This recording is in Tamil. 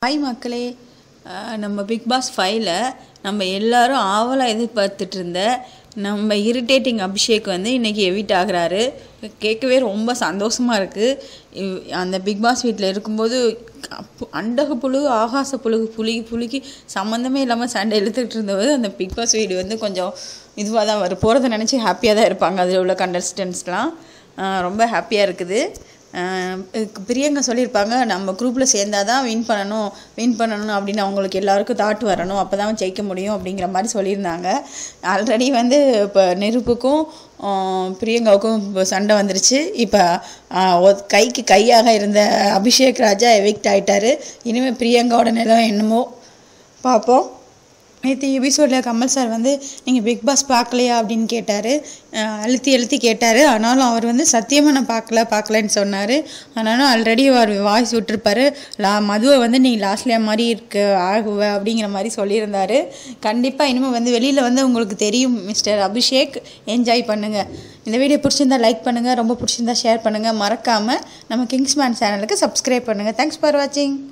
ஹாய் மக்களே அஹ் நம்ம பிக் பாஸ் ஃபைவ்ல நம்ம எல்லாரும் ஆவலாக எதிர்பார்த்துட்டு இருந்த நம்ம இரிட்டேட்டிங் அபிஷேக் வந்து இன்றைக்கி எவிட் ஆகுறாரு கேட்கவே ரொம்ப சந்தோஷமாக இருக்குது அந்த பிக் பாஸ் வீட்டில் இருக்கும்போது அப்பு- அண்டக புழு ஆகாச புழுகு புலி புலிக்கு சம்மந்தமே இல்லாமல் சண்டை இழுத்துக்கிட்டு இருந்தபோது அந்த பிக் பாஸ் வீடு வந்து கொஞ்சம் இதுவாக தான் வரும் போகிறத நினச்சி ஹாப்பியாக தான் இருப்பாங்க அதில் உள்ள கண்டஸ்டன்ஸ்லாம் ரொம்ப ஹாப்பியாக இருக்குது அஹ் இதுக்கு பிரியங்கா சொல்லியிருப்பாங்க நம்ம குரூப்பில் சேர்ந்தா தான் வின் பண்ணணும் வின் பண்ணணும் அப்படின்னு அவங்களுக்கு எல்லாருக்கும் தாட் வரணும் அப்போ தான் ஜெயிக்க முடியும் அப்படிங்கிற மாதிரி சொல்லியிருந்தாங்க ஆல்ரெடி வந்து இப்போ நெருப்புக்கும் அஹ் பிரியங்காவுக்கும் இப்போ சண்டை வந்துருச்சு இப்போ கைக்கு கையாக இருந்த அபிஷேக் ராஜா எவிக்ட் ஆயிட்டாரு இனிமேல் பிரியங்காவோட நிலம் என்னமோ பார்ப்போம் நேற்று எபிசோடில் கமல் சார் வந்து நீங்கள் பிக் பாஸ் பார்க்கலையா அப்படின்னு கேட்டார் அழுத்தி அழுத்தி கேட்டார் ஆனாலும் அவர் வந்து சத்தியமாக நான் பார்க்கல பார்க்கலன்னு சொன்னார் ஆனாலும் ஆல்ரெடி அவர் வாய்ஸ் விட்டுருப்பாரு லா மதுவை வந்து நீ லாஸ்ட்லியா மாதிரி இருக்க ஆகுவ அப்படிங்கிற மாதிரி சொல்லியிருந்தாரு கண்டிப்பாக இனிமேல் வந்து வெளியில் வந்து உங்களுக்கு தெரியும் மிஸ்டர் அபிஷேக் என்ஜாய் பண்ணுங்கள் இந்த வீடியோ பிடிச்சிருந்தா லைக் பண்ணுங்கள் ரொம்ப பிடிச்சிருந்தா ஷேர் பண்ணுங்கள் மறக்காமல் நம்ம கிங்ஸ்மேன் சேனலுக்கு சப்ஸ்கிரைப் பண்ணுங்கள் தேங்க்ஸ் ஃபார் வாட்சிங்